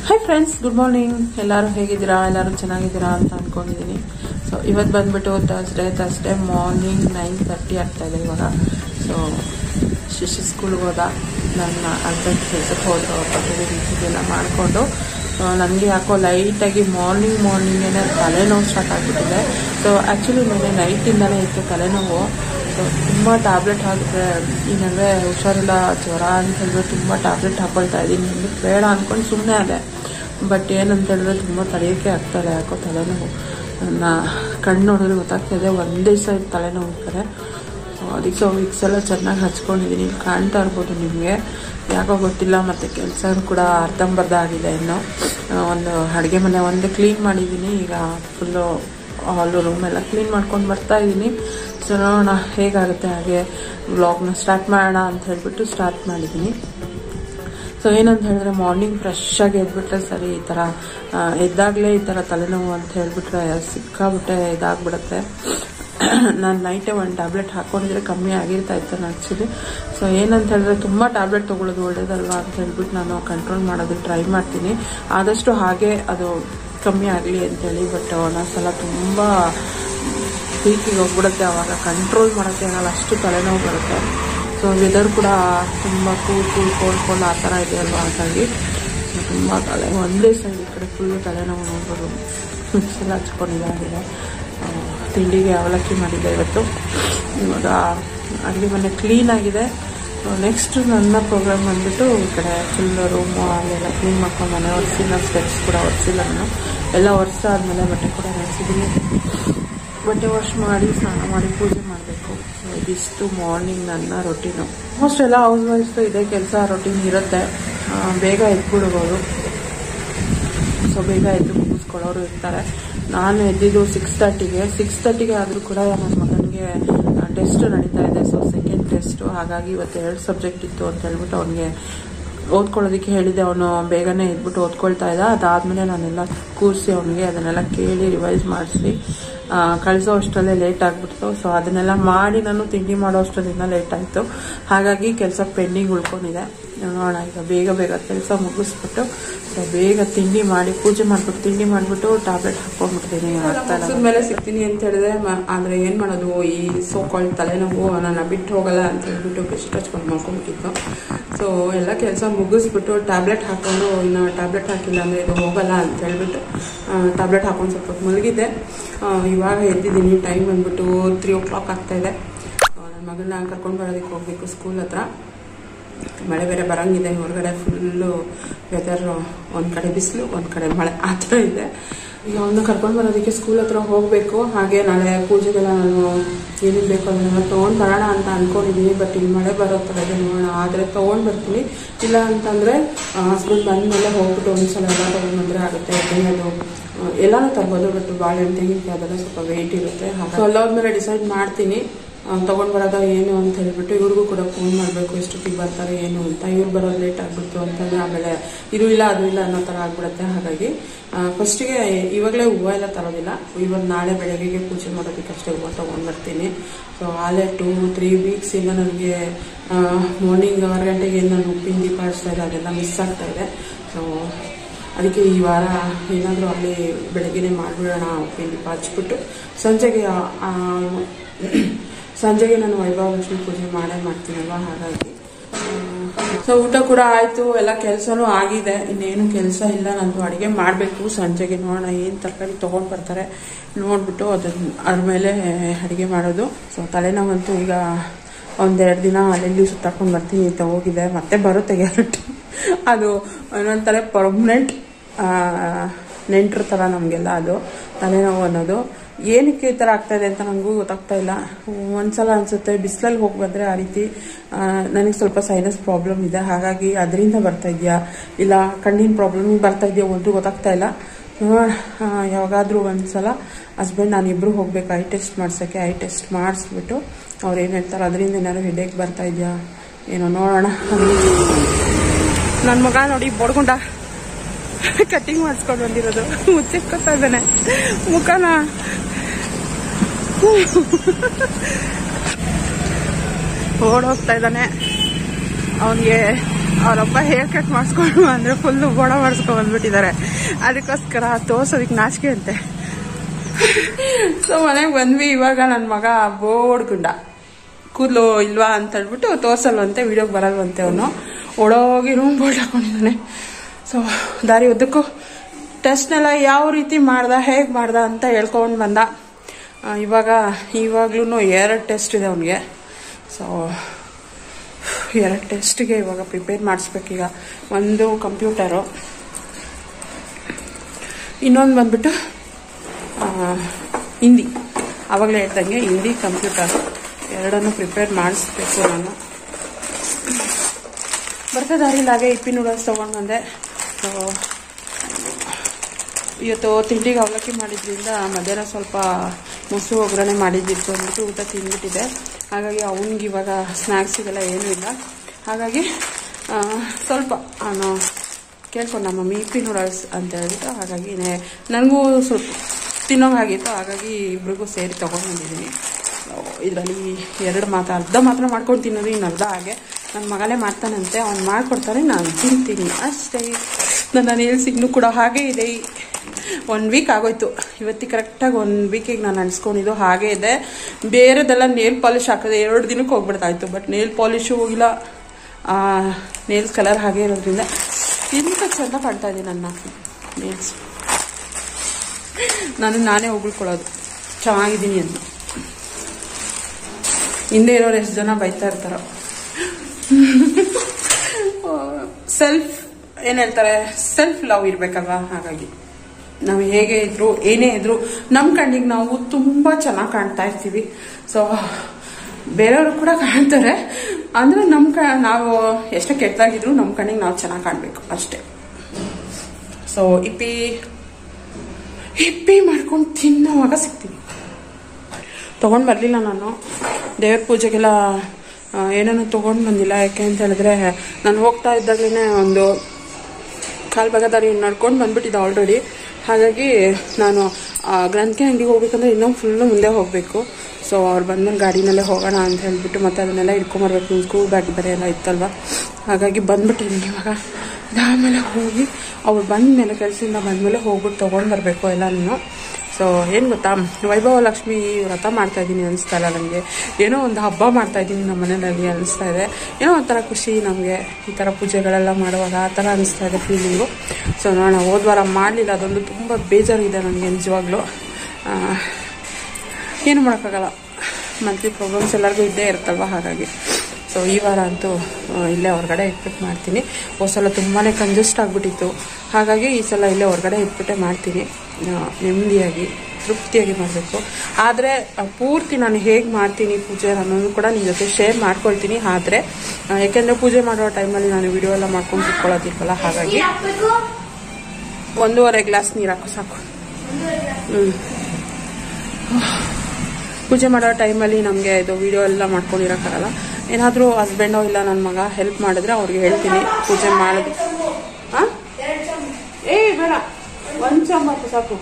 Hi friends good morning ಎಲ್ಲರೂ ಹೇಗಿದ್ದೀರಾ ಎಲ್ಲರೂ ಚೆನ್ನಾಗಿದ್ದೀರಾ ಅಂತ ಅನ್ಕೊಂಡಿದ್ದೀನಿ ಸೊ ಇವತ್ತು ಬಂದ್ಬಿಟ್ಟು Thursday Thursday morning nine thirty ಆಗ್ತಾ ಇದೆ ಇವಾಗ ಸೊ ಶಿಶು ಸ್ಕೂಲ್ಗೆ ಹೋದ ನನ್ನ ಹಸ್ಬೆಂಡ್ ಕೆಲಸಕ್ಕೆ ಹೋದ್ರು ಬಟ್ಟೆ ಎಲ್ಲ ಮಾಡಿಕೊಂಡು ನನಗೆ ಯಾಕೋ ಲೈಟಾಗಿ ಮಾರ್ನಿಂಗ್ ಮಾರ್ನಿಂಗೇ ತಲೆನೋವು ಸ್ಟಾರ್ಟ್ ಆಗಿಬಿಟ್ಟಿದೆ ಸೊ ಆ್ಯಕ್ಚುಲಿ ನೆನೆ ನೈಟಿಂದನೇ ಇತ್ತು ತಲೆನೋವು ಸೊ ತುಂಬ ಟ್ಯಾಬ್ಲೆಟ್ ಹಾಕಿದ್ರೆ ಈ ನಡುವೆ ಹುಷಾರಿಲ್ಲ ಜ್ವರ ಅಂತ ಹೇಳಿದ್ರೆ ತುಂಬ ಟ್ಯಾಬ್ಲೆಟ್ ಹಾಕೊಳ್ತಾ ಇದ್ದೀನಿ ನಿಮಗೆ ಬೇಡ ಅಂದ್ಕೊಂಡು ಸುಮ್ಮನೆ ಅದೇ ಬಟ್ ಏನಂತ ಹೇಳಿದ್ರೆ ತುಂಬ ತಡೆಯೋಕ್ಕೆ ಆಗ್ತಾಯಿಲ್ಲ ಯಾಕೋ ತಲೆನೋವು ನನ್ನ ಕಣ್ಣು ನೋಡಿದ್ರೆ ಗೊತ್ತಾಗ್ತಾ ಇದೆ ಒಂದೇ ಸೈಡ್ ತಲೆನೋವು ಇರ್ತಾರೆ ಅದಕ್ಕೆ ಸೊ ವಿಕ್ಸ್ ಎಲ್ಲ ಚೆನ್ನಾಗಿ ಹಚ್ಕೊಂಡಿದ್ದೀನಿ ಕಾಣ್ತಾ ಇರ್ಬೋದು ನಿಮಗೆ ಯಾಕೋ ಗೊತ್ತಿಲ್ಲ ಮತ್ತು ಕೆಲಸ ಕೂಡ ಅರ್ಧಂಬರ್ಧ ಆಗಿದೆ ಇನ್ನು ಒಂದು ಅಡುಗೆ ಮನೆ ಒಂದು ಕ್ಲೀನ್ ಮಾಡಿದ್ದೀನಿ ಈಗ ಫುಲ್ಲು ಹಾಲು ರೂಮ್ ಎಲ್ಲ ಕ್ಲೀನ್ ಮಾಡ್ಕೊಂಡು ಬರ್ತಾ ಇದ್ದೀನಿ ಸೊ ನೋಡೋಣ ಹೇಗಾಗುತ್ತೆ ಹಾಗೆ ವ್ಲಾಗ್ನ ಸ್ಟಾರ್ಟ್ ಮಾಡೋಣ ಅಂತ ಹೇಳ್ಬಿಟ್ಟು ಸ್ಟಾರ್ಟ್ ಮಾಡಿದ್ದೀನಿ ಸೊ ಏನಂತ ಹೇಳಿದ್ರೆ ಮಾರ್ನಿಂಗ್ ಫ್ರೆಶ್ ಆಗಿ ಎದ್ಬಿಟ್ರೆ ಸರಿ ಈ ಥರ ಎದ್ದಾಗಲೇ ಈ ಥರ ತಲೆನೋವು ಅಂತ ಹೇಳ್ಬಿಟ್ರೆ ಸಿಕ್ಕಾಬಿಟ್ಟೆ ಇದಾಗ್ಬಿಡುತ್ತೆ ನಾನು ನೈಟೇ ಒಂದು ಟ್ಯಾಬ್ಲೆಟ್ ಹಾಕ್ಕೊಂಡಿದ್ರೆ ಕಮ್ಮಿ ಆಗಿರ್ತಾ ಇತ್ತು ಆ್ಯಕ್ಚುಲಿ ಸೊ ಏನಂತ ಹೇಳಿದ್ರೆ ತುಂಬ ಟ್ಯಾಬ್ಲೆಟ್ ತೊಗೊಳ್ಳೋದು ಒಳ್ಳೇದಲ್ವಾ ಅಂತ ಹೇಳ್ಬಿಟ್ಟು ನಾನು ಕಂಟ್ರೋಲ್ ಮಾಡೋದಕ್ಕೆ ಟ್ರೈ ಮಾಡ್ತೀನಿ ಆದಷ್ಟು ಹಾಗೆ ಅದು ಕಮ್ಮಿ ಆಗಲಿ ಅಂತೇಳಿ ಬಟ್ ಒಂದೊಂದ್ಸಲ ತುಂಬ ಪೀಕಿಗೆ ಹೋಗ್ಬಿಡುತ್ತೆ ಅವಾಗ ಕಂಟ್ರೋಲ್ ಮಾಡೋಕ್ಕೆ ಆಗಲ್ಲ ಅಷ್ಟು ತಲೆನೋವು ಬರುತ್ತೆ ಸೊ ವೆದರ್ ಕೂಡ ತುಂಬ ಕೂಲ್ ಕೂಲ್ ಕೋಲ್ಡ್ ಕೋಲ್ಡ್ ಆ ಥರ ಇದೆ ಅಲ್ವಾ ಹಾಗಾಗಿ ತುಂಬ ತಲೆ ಒಂದೇ ಸೈಡ್ ಈ ಕಡೆ ಫುಲ್ಲು ತಲೆನೋವು ನೋಡ್ಬೋದು ಮಿಕ್ಸೆಲ್ಲ ಹಚ್ಕೊಂಡಿದ್ದಾಗಿದೆ ತಿಂಡಿಗೆ ಅವಲಕ್ಕಿ ಮಾಡಿದ್ದೆ ಇವತ್ತು ಇವಾಗ ಅಡುಗೆ ಮನೆ ಕ್ಲೀನ್ ಆಗಿದೆ ನೆಕ್ಸ್ಟ್ ನನ್ನ ಪ್ರೋಗ್ರಾಮ್ ಬಂದ್ಬಿಟ್ಟು ಈ ಕಡೆ ಫುಲ್ ರೂಮು ಅಲ್ಲೆಲ್ಲ ಕ್ಲೀನ್ ಮಾಡ್ಕೊಂಡು ಮನೆ ಒರೆಸಿಲ್ಲ ಸ್ಟೆಪ್ಸ್ ಕೂಡ ಒರೆಸಿಲ್ಲ ನಾನು ಎಲ್ಲ ಒರೆಸಾದ್ಮೇಲೆ ಬಟ್ಟೆ ಕೂಡ ನೆನೆಸಿದ್ದೀನಿ ಬಟ್ಟೆ ವಾಶ್ ಮಾಡಿ ಸ್ನಾನ ಮಾಡಿ ಪೂಜೆ ಮಾಡಬೇಕು ಸೊ ಇದಿಷ್ಟು ಮಾರ್ನಿಂಗ್ ನನ್ನ ರೊಟೀನು ಮೋಸ್ಟ್ ಎಲ್ಲ ಹೌಸ್ ವೈಫ್ಸು ಇದೇ ಕೆಲಸ ರೊಟೀನ್ ಇರುತ್ತೆ ಬೇಗ ಎದ್ಬಿಡ್ಬೋದು ಸೊ ಬೇಗ ಎದ್ದು ಮುಗಿಸ್ಕೊಳ್ಳೋರು ಇರ್ತಾರೆ ನಾನು ಎದ್ದಿದ್ದು ಸಿಕ್ಸ್ ತರ್ಟಿಗೆ ಸಿಕ್ಸ್ ತರ್ಟಿಗೆ ಆದರೂ ಕೂಡ ನನ್ನ ಮಗನಿಗೆ ಟೆಸ್ಟ್ ನಡೀತಾ ಇದೆ ಸೊ ಸೆಕೆಂಡ್ ಟೆಸ್ಟು ಹಾಗಾಗಿ ಇವತ್ತು ಎರಡು ಸಬ್ಜೆಕ್ಟ್ ಇತ್ತು ಅಂತ ಹೇಳ್ಬಿಟ್ಟು ಅವನಿಗೆ ಓದ್ಕೊಳ್ಳೋದಕ್ಕೆ ಹೇಳಿದೆ ಅವನು ಬೇಗನೆ ಎದ್ಬಿಟ್ಟು ಓದ್ಕೊಳ್ತಾ ಇದ್ದ ಅದಾದಮೇಲೆ ನಾನೆಲ್ಲ ಕೂರಿಸಿ ಅವನಿಗೆ ಅದನ್ನೆಲ್ಲ ಕೇಳಿ ರಿವೈಸ್ ಮಾಡಿಸಿ ಕಳಿಸೋ ಅಷ್ಟರಲ್ಲೇ ಲೇಟ್ ಆಗಿಬಿಡ್ತು ಸೊ ಅದನ್ನೆಲ್ಲ ಮಾಡಿ ನಾನು ತಿಂಡಿ ಮಾಡೋ ಅಷ್ಟರಿಂದ ಲೇಟ್ ಆಯಿತು ಹಾಗಾಗಿ ಕೆಲಸ ಪೆಂಡಿಂಗ್ ಉಳ್ಕೊಂಡಿದೆ ನೋಡೋಣ ಈಗ ಬೇಗ ಬೇಗ ಕೆಲಸ ಮುಗಿಸ್ಬಿಟ್ಟು ಸೊ ಬೇಗ ತಿಂಡಿ ಮಾಡಿ ಪೂಜೆ ಮಾಡ್ಬಿಟ್ಟು ತಿಂಡಿ ಮಾಡಿಬಿಟ್ಟು ಟ್ಯಾಬ್ಲೆಟ್ ಹಾಕೊಂಡ್ಬಿಡ್ತೀನಿ ಮೇಲೆ ಸಿಗ್ತೀನಿ ಅಂತ ಹೇಳಿದ್ರೆ ಆದರೆ ಏನು ಮಾಡೋದು ಈ ಸೋಕಾಳ್ ತಲೆನೋವು ನನ್ನ ಬಿಟ್ಟು ಹೋಗಲ್ಲ ಅಂತ ಹೇಳ್ಬಿಟ್ಟು ಬೆಸ್ಟ್ ಹಚ್ಕೊಂಡು ಮಾಡ್ಕೊಂಡ್ಬಿಟ್ಟಿತ್ತು ಸೊ ಎಲ್ಲ ಕೆಲಸ ಮುಗಿಸ್ಬಿಟ್ಟು ಟ್ಯಾಬ್ಲೆಟ್ ಹಾಕೊಂಡು ಇನ್ನು ಟ್ಯಾಬ್ಲೆಟ್ ಹಾಕಿಲ್ಲ ಅಂದರೆ ಇದು ಹೋಗಲ್ಲ ಅಂತ ಹೇಳ್ಬಿಟ್ಟು ಟ್ಯಾಬ್ಲೆಟ್ ಹಾಕೊಂಡು ಸ್ವಲ್ಪ ಹೊತ್ತು ಮಲಗಿದ್ದೆ ಇವಾಗ ಎದ್ದಿದ್ದೀನಿ ಟೈಮ್ ಬಂದ್ಬಿಟ್ಟು ತ್ರೀ ಓ ಕ್ಲಾಕ್ ಆಗ್ತಾಯಿದೆ ನನ್ನ ಮಗಳನ್ನ ಕರ್ಕೊಂಡು ಬರೋದಕ್ಕೆ ಹೋಗಬೇಕು ಸ್ಕೂಲ್ ಹತ್ರ ಮಳೆ ಬೇರೆ ಬರೋಂಗಿದೆ ಹೊರಗಡೆ ಫುಲ್ಲು ವೆದರ್ ಒಂದು ಕಡೆ ಬಿಸಿಲು ಒಂದು ಕಡೆ ಮಳೆ ಆ ಥರ ಇದೆ ಈಗ ಅವನ್ನ ಕರ್ಕೊಂಡು ಬರೋದಕ್ಕೆ ಸ್ಕೂಲ್ ಹತ್ರ ಹೋಗಬೇಕು ಹಾಗೆ ನಾಳೆ ಪೂಜೆಗೆಲ್ಲ ನಾನು ಏನೇನು ಬೇಕು ಅದನ್ನೆಲ್ಲ ತೊಗೊಂಡು ಬರೋಣ ಅಂತ ಅಂದ್ಕೊಂಡಿದ್ದೀನಿ ಬಟ್ ಇಲ್ಲಿ ಮಳೆ ಬರೋ ಥರ ಇದೆ ನೋಡೋಣ ಆದರೆ ತೊಗೊಂಡು ಬರ್ತೀನಿ ಇಲ್ಲ ಅಂತಂದರೆ ಹಸ್ಬೆಂಡ್ ಬಂದಮೇಲೆ ಹೋಗ್ಬಿಟ್ಟು ಒಂದ್ಸಲ ಎಲ್ಲ ತೊಗೊಂಡ್ಬಂದರೆ ಆಗುತ್ತೆ ಯಾಕಂದರೆ ಅದು ಎಲ್ಲನೂ ತರ್ಬೋದು ಬಟ್ ಬಾಳೆಹಣ್ಣು ತೆಂಗಿನಕಾಯಿ ಅದೆಲ್ಲ ಸ್ವಲ್ಪ ವೆಯ್ಟ್ ಇರುತ್ತೆ ಸೊ ಅಲ್ಲಾದ್ಮೇಲೆ ಡಿಸೈಡ್ ಮಾಡ್ತೀನಿ ತೊಗೊಂಡು ಬರೋದ ಏನು ಅಂತ ಹೇಳ್ಬಿಟ್ಟು ಇವ್ರಿಗೂ ಕೂಡ ಫೋನ್ ಮಾಡಬೇಕು ಎಷ್ಟೊತ್ತಿಗೆ ಬರ್ತಾರೆ ಏನು ಅಂತ ಇವ್ರು ಬರೋದು ಲೇಟ್ ಆಗಿಬಿಡ್ತು ಅಂತಂದರೆ ಆಮೇಲೆ ಇದು ಇಲ್ಲ ಅದು ಇಲ್ಲ ಅನ್ನೋ ಥರ ಆಗ್ಬಿಡುತ್ತೆ ಹಾಗಾಗಿ ಫಸ್ಟಿಗೆ ಇವಾಗಲೇ ಹೂವು ಎಲ್ಲ ತರೋದಿಲ್ಲ ಇವಾಗ ನಾಳೆ ಬೆಳಗ್ಗೆಗೆ ಪೂಜೆ ಮಾಡೋದಕ್ಕೆ ಅಷ್ಟೇ ಹೂವು ತೊಗೊಂಡು ಬರ್ತೀನಿ ಸೊ ಆಲೇ ಟೂ ತ್ರೀ ವೀಕ್ಸಿಂದ ನನಗೆ ಮಾರ್ನಿಂಗ್ ಆರು ಗಂಟೆಗೆ ನಾನು ಉಪ್ಪಿನ ದೀಪ ಹಚ್ತಾ ಇದೆ ಅದೆಲ್ಲ ಮಿಸ್ ಆಗ್ತಾ ಇದೆ ಸೊ ಅದಕ್ಕೆ ಈ ವಾರ ಏನಾದರೂ ಅಲ್ಲಿ ಬೆಳಗ್ಗೆನೇ ಮಾಡಿಬಿಡೋಣ ಉಪ್ಪಿನ ದೀಪ ಹಚ್ಬಿಟ್ಟು ಸಂಜೆಗೆ ಸಂಜೆಗೆ ನಾನು ವೈಭವ ಲಕ್ಷ್ಮಿ ಪೂಜೆ ಮಾಡೇ ಮಾಡ್ತೀನಲ್ವ ಹಾಗಾಗಿ ಸೊ ಊಟ ಕೂಡ ಆಯಿತು ಎಲ್ಲ ಕೆಲಸನೂ ಆಗಿದೆ ಇನ್ನೇನು ಕೆಲಸ ಇಲ್ಲ ನಂದು ಅಡುಗೆ ಮಾಡಬೇಕು ಸಂಜೆಗೆ ನೋಡೋಣ ಏನು ತರಕಾರಿ ತೊಗೊಂಡು ಬರ್ತಾರೆ ನೋಡಿಬಿಟ್ಟು ಅದನ್ನ ಅದ್ರ ಮೇಲೆ ಅಡುಗೆ ಮಾಡೋದು ಸೊ ತಲೆನೋವಂತೂ ಈಗ ಒಂದೆರಡು ದಿನ ಅಲ್ಲೆಲ್ಲಿ ಸುತ್ತಾಕೊಂಡು ಬರ್ತೀನಿ ಅಂತ ಹೋಗಿದೆ ಮತ್ತೆ ಬರುತ್ತೆ ಗ್ಯಾರಂಟಿ ಅದು ಇನ್ನೊಂಥರ ಪರ್ಮನೆಂಟ್ ನೆಂಟ್ರ ಥರ ನಮಗೆಲ್ಲ ಅದು ತಲೆನೋವು ಅನ್ನೋದು ಏನಕ್ಕೆ ಈ ಥರ ಆಗ್ತಾಯಿದೆ ಅಂತ ನನಗೂ ಗೊತ್ತಾಗ್ತಾ ಇಲ್ಲ ಒಂದ್ಸಲ ಅನಿಸುತ್ತೆ ಬಿಸಿಲಲ್ಲಿ ಹೋಗಿ ಬಂದರೆ ಆ ರೀತಿ ನನಗೆ ಸ್ವಲ್ಪ ಸೈನಸ್ ಪ್ರಾಬ್ಲಮ್ ಇದೆ ಹಾಗಾಗಿ ಅದರಿಂದ ಬರ್ತಾ ಇದೆಯಾ ಇಲ್ಲ ಕಣ್ಣಿನ ಪ್ರಾಬ್ಲಮ್ ಬರ್ತಾ ಇದೆಯಾ ಒಂದು ಗೊತ್ತಾಗ್ತಾ ಇಲ್ಲ ಯಾವಾಗಾದರೂ ಒಂದ್ಸಲ ಹಸ್ಬೆಂಡ್ ನಾನಿಬ್ಬರು ಹೋಗ್ಬೇಕು ಐ ಟೆಸ್ಟ್ ಮಾಡ್ಸೋಕ್ಕೆ ಐ ಟೆಸ್ಟ್ ಮಾಡಿಸ್ಬಿಟ್ಟು ಅವ್ರು ಏನು ಹೇಳ್ತಾರೆ ಅದರಿಂದ ಏನಾದ್ರು ಹೆಡೇಕ್ ಬರ್ತಾ ಇದೆಯಾ ಏನೋ ನೋಡೋಣ ನನ್ನ ಮಗ ನೋಡಿ ಬಡ್ಕೊಂಡ ಕಟ್ಟಿಂಗ್ ಮಾಡಿಸ್ಕೊಂಡು ಬಂದಿರೋದು ಮುಚ್ಚಿಟ್ಕೊತಾ ಇದ್ದಾನೆ ಮುಖನ ಓಡ್ ಹೋಗ್ತಾ ಇದ್ದಾನೆ ಅವನಿಗೆ ಅವರಪ್ಪ ಹೇರ್ ಕಟ್ ಮಾಡಿಸ್ಕೊಂಡು ಅಂದ್ರೆ ಫುಲ್ಲು ಬೋಡ ಮಾಡಿಸ್ಕೊಂಡು ಬಂದ್ಬಿಟ್ಟಿದ್ದಾರೆ ಅದಕ್ಕೋಸ್ಕರ ತೋರ್ಸೋದಕ್ಕೆ ನಾಚಿಕೆ ಅಂತೆ ಸೊ ಮನೆಗೆ ಬಂದ್ವಿ ಇವಾಗ ನನ್ನ ಮಗ ಬೋಡ್ಗುಂಡ ಕೂದಲು ಇಲ್ವಾ ಅಂತ ಹೇಳ್ಬಿಟ್ಟು ತೋರ್ಸಲ್ವಂತೆ ವಿಡಿಯೋಗೆ ಬರಲ್ವಂತೆ ಅವನು ಒಳೋಗಿ ರೂಮ್ ಬೋರ್ಡ್ ಹಾಕೊಂಡಿದ್ದಾನೆ ಸೊ ದಾರಿ ಉದ್ದಕ್ಕೂ ಟೆಸ್ಟ್ನೆಲ್ಲ ಯಾವ ರೀತಿ ಮಾಡ್ದ ಹೇಗೆ ಮಾಡ್ದ ಅಂತ ಹೇಳ್ಕೊಂಡು ಬಂದ ಆ, ಇವಾಗ ಇವಾಗ್ಲೂ ಎರಡು ಟೆಸ್ಟ್ ಇದೆ ಅವನಿಗೆ ಸೊ ಎರಡು ಟೆಸ್ಟ್ಗೆ ಇವಾಗ ಪ್ರಿಪೇರ್ ಮಾಡಿಸ್ಬೇಕೀಗ ಒಂದು ಕಂಪ್ಯೂಟರು ಇನ್ನೊಂದು ಬಂದ್ಬಿಟ್ಟು ಆ, ಹಿಂದಿ ಆವಾಗಲೇ ಹೇಳ್ದಂಗೆ ಹಿಂದಿ ಕಂಪ್ಯೂಟರ್ ಎರಡನ್ನು ಪ್ರಿಪೇರ್ ಮಾಡಿಸ್ಬೇಕು ನಾನು ಬರ್ತಾ ದಾರಿಲಿ ಹಾಗೆ ಇಪ್ಪಿ ನೂಡಲ್ಸ್ ತೊಗೊಂಡು ಬಂದೆ ಸೊ ಇವತ್ತು ತಿಂಡಿಗೆ ಅವಲಕ್ಕಿ ಮಾಡಿದ್ರಿಂದ ಮಧ್ಯಾಹ್ನ ಸ್ವಲ್ಪ ಮೊಸರು ಒಗ್ಗರಣೆ ಮಾಡಿದ್ದಿತ್ತು ಅಂದ್ಬಿಟ್ಟು ಊಟ ತಿಂದ್ಬಿಟ್ಟಿದೆ ಹಾಗಾಗಿ ಅವನಿಗೆ ಇವಾಗ ಸ್ನ್ಯಾಕ್ಸಿಗೆಲ್ಲ ಏನೂ ಇಲ್ಲ ಹಾಗಾಗಿ ಆ, ಸ್ವಲ್ಪ ನಾನು ಕೇಳ್ಕೊಂಡ ಮಮ್ಮಿ ಇಪ್ಪಿ ನೂಡಲ್ಸ್ ಅಂತ ಹೇಳ್ಬಿಟ್ಟು ಹಾಗಾಗಿ ನನಗೂ ಸ್ವಲ್ಪ ತಿನ್ನೋಂಗಾಗಿತ್ತು ಹಾಗಾಗಿ ಇಬ್ರಿಗೂ ಸೇರಿ ತೊಗೊಂಡ್ಬಂದಿದ್ದೀನಿ ಇದರಲ್ಲಿ ಎರಡು ಮಾತ್ರ ಅರ್ಧ ಮಾತ್ರ ಮಾಡ್ಕೊಂಡು ತಿನ್ನೋದು ಇನ್ನು ಅರ್ಧ ಹಾಗೆ ನನ್ನ ಮಗನೇ ಮಾಡ್ತಾನಂತೆ ಅವ್ನು ಮಾಡ್ಕೊಡ್ತಾನೆ ನಾನು ತಿಂತೀನಿ ಅಷ್ಟೇ ನನ್ನ ನೇಲ್ಸ್ ಇನ್ನೂ ಕೂಡ ಹಾಗೇ ಇದೆ ಒನ್ ವೀಕ್ ಆಗೋಯ್ತು ಇವತ್ತಿಗೆ ಕರೆಕ್ಟಾಗಿ ಒನ್ ವೀಕಿಗೆ ನಾನು ಅನ್ಸ್ಕೊಂಡಿದ್ದು ಹಾಗೇ ಇದೆ ಬೇರೆದೆಲ್ಲ ನೇಲ್ ಪಾಲಿಶ್ ಹಾಕಿದೆ ಎರಡು ದಿನಕ್ಕೆ ಹೋಗ್ಬಿಡ್ತಾಯಿತ್ತು ಬಟ್ ನೇಲ್ ಪಾಲಿಶು ಹೋಗಿಲ್ಲ ನೇಲ್ಸ್ ಕಲರ್ ಹಾಗೆ ಇರೋದ್ರಿಂದ ಇಂಥ ಚೆಂದ ಕಾಣ್ತಾ ಇದೆ ನನ್ನ ನೇಲ್ಸ್ ನಾನು ನಾನೇ ಹೊಗಳ್ಕೊಳ್ಳೋದು ಚೆನ್ನಾಗಿದ್ದೀನಿ ಅಂತ ಹಿಂದೆ ಇರೋರು ಎಷ್ಟು ಜನ ಬೈತಾ ಇರ್ತಾರೋ ಸೆಲ್ಫ್ ಏನ್ ಹೇಳ್ತಾರೆ ಸೆಲ್ಫ್ ಲವ್ ಇರ್ಬೇಕಲ್ವಾ ಹಾಗಾಗಿ ನಾವು ಹೇಗೆ ಇದ್ರು ಏನೇ ಇದ್ರು ನಮ್ಮ ಕಣ್ಣಿಗೆ ನಾವು ತುಂಬಾ ಚೆನ್ನಾಗಿ ಕಾಣ್ತಾ ಇರ್ತೀವಿ ಸೊ ಬೇರೆಯವರು ಕೂಡ ಕಾಣ್ತಾರೆ ಅಂದ್ರೆ ನಮ್ಮ ಕ ನಾವು ಎಷ್ಟೇ ಕೆಟ್ಟದಾಗಿದ್ರು ನಮ್ಮ ಕಣ್ಣಿಗೆ ನಾವು ಚೆನ್ನಾಗಿ ಕಾಣಬೇಕು ಅಷ್ಟೇ ಸೊ ಇಪ್ಪಿ ಹಿಪ್ಪಿ ಮಾಡ್ಕೊಂಡು ತಿನ್ನೋವಾಗ ಸಿಗ್ತೀವಿ ತೊಗೊಂಡು ಬರಲಿಲ್ಲ ನಾನು ದೇವ್ರ ಪೂಜೆಗೆಲ್ಲ ಆ, ಏನೇನೋ ತೊಗೊಂಡು ಬಂದಿಲ್ಲ ಯಾಕೆ ಅಂತ ಹೇಳಿದ್ರೆ ನಾನು ಹೋಗ್ತಾ ಇದ್ದಾಗಲೇ ಒಂದು ಕಾಲು ಭಾಗ ದಾರಿ ನಡ್ಕೊಂಡು ಬಂದ್ಬಿಟ್ಟಿದ್ದೆ ಆಲ್ರೆಡಿ ಹಾಗಾಗಿ ನಾನು ಆ, ಗ್ರಂಥಿ ಅಂಗಡಿಗೆ ಹೋಗ್ಬೇಕಂದ್ರೆ ಇನ್ನೂ ಫುಲ್ಲು ಮುಂದೆ ಹೋಗಬೇಕು ಸೊ ಅವ್ರು ಬಂದ್ಮೇಲೆ ಗಾಡಿನಲ್ಲೇ ಹೋಗೋಣ ಅಂತ ಹೇಳ್ಬಿಟ್ಟು ಮತ್ತೆ ಅದನ್ನೆಲ್ಲ ಇಟ್ಕೊಂಬರ್ಬೇಕು ಸ್ಕೂಲ್ ಬ್ಯಾಗ್ ಬೇರೆ ಎಲ್ಲ ಇತ್ತಲ್ವ ಹಾಗಾಗಿ ಬಂದ್ಬಿಟ್ಟಿದ್ದೀನಿ ಇವಾಗ ಅದಾದಮೇಲೆ ಹೋಗಿ ಅವ್ರು ಬಂದಮೇಲೆ ಕೆಲಸದಿಂದ ಬಂದಮೇಲೆ ಹೋಗ್ಬಿಟ್ಟು ತೊಗೊಂಡು ಬರಬೇಕು ಎಲ್ಲ ನೀನು ಸೊ ಏನು ಗೊತ್ತಾ ವೈಭವ ಲಕ್ಷ್ಮಿ ವ್ರತ ಮಾಡ್ತಾ ಇದ್ದೀನಿ ಅನಿಸ್ತಾ ಇಲ್ಲ ನನಗೆ ಏನೋ ಒಂದು ಹಬ್ಬ ಮಾಡ್ತಾ ಇದ್ದೀನಿ ನಮ್ಮ ಮನೆಯಲ್ಲಿ ಅನಿಸ್ತಾ ಇದೆ ಏನೋ ಒಂಥರ ಖುಷಿ ನಮಗೆ ಈ ಥರ ಪೂಜೆಗಳೆಲ್ಲ ಮಾಡುವಾಗ ಆ ಥರ ಅನಿಸ್ತಾ ಇದೆ ಫೀಲಿಂಗು ಸೊ ನೋಡೋಣ ಹೋದ ವಾರ ಮಾಡಲಿಲ್ಲ ಅದೊಂದು ತುಂಬ ಬೇಜಾರಿದೆ ನನಗೆ ನಿಜವಾಗ್ಲೂ ಆ, ಏನು ಮಾಡೋಕ್ಕಾಗಲ್ಲ ಮಂತ್ಲಿ ಪ್ರಾಬ್ಲಮ್ಸ್ ಎಲ್ಲರಿಗೂ ಇದ್ದೇ ಇರುತ್ತಲ್ವ ಹಾಗಾಗಿ ಸೊ ಈ ವಾರ ಅಂತೂ ಆ, ಇಲ್ಲೇ ಹೊರಗಡೆ ಇಟ್ಬಿಟ್ಟು ಮಾಡ್ತೀನಿ ಹೋದ ಸಲ ತುಂಬಾ ಕಂಜೆಸ್ಟ್ ಆಗಿಬಿಟ್ಟಿತ್ತು ಹಾಗಾಗಿ ಈ ಸಲ ಇಲ್ಲೇ ಹೊರಗಡೆ ಇಟ್ಬಿಟ್ಟೆ ಮಾಡ್ತೀನಿ ಆ, ನೆಮ್ಮದಿಯಾಗಿ ತೃಪ್ತಿಯಾಗಿ ಮಾಡಬೇಕು ಆದರೆ ಪೂರ್ತಿ ನಾನು ಹೇಗೆ ಮಾಡ್ತೀನಿ ಪೂಜೆ ಅನ್ನೋದು ಕೂಡ ನಿಮ್ಮ ಜೊತೆ ಶೇರ್ ಮಾಡ್ಕೊಳ್ತೀನಿ ಆದರೆ ಯಾಕೆಂದರೆ ಪೂಜೆ ಮಾಡೋ ಟೈಮಲ್ಲಿ ನಾನು ವಿಡಿಯೋ ಎಲ್ಲ ಮಾಡ್ಕೊಂಡು ಕುತ್ಕೊಳ್ಳೋದಿಲ್ವಲ್ಲ ಹಾಗಾಗಿ ಒಂದೂವರೆ ಗ್ಲಾಸ್ ನೀರು ಹಾಕು ಸಾಕು ಹ್ಞೂ ಪೂಜೆ ಮಾಡೋ ಟೈಮಲ್ಲಿ ನಮಗೆ ಇದು ವಿಡಿಯೋ ಎಲ್ಲ ಮಾಡ್ಕೊಂಡಿರೋಕ್ಕಾಗಲ್ಲ ಏನಾದರೂ ಹಸ್ಬೆಂಡೋ ಇಲ್ಲ ನನ್ನ ಮಗ ಹೆಲ್ಪ್ ಮಾಡಿದ್ರೆ ಅವ್ರಿಗೆ ಹೇಳ್ತೀನಿ ಪೂಜೆ ಮಾಡೋದು ಹಾಂ ಏ ಬೇಡ ಒಂದು ಚಮಚ ಸಾಕು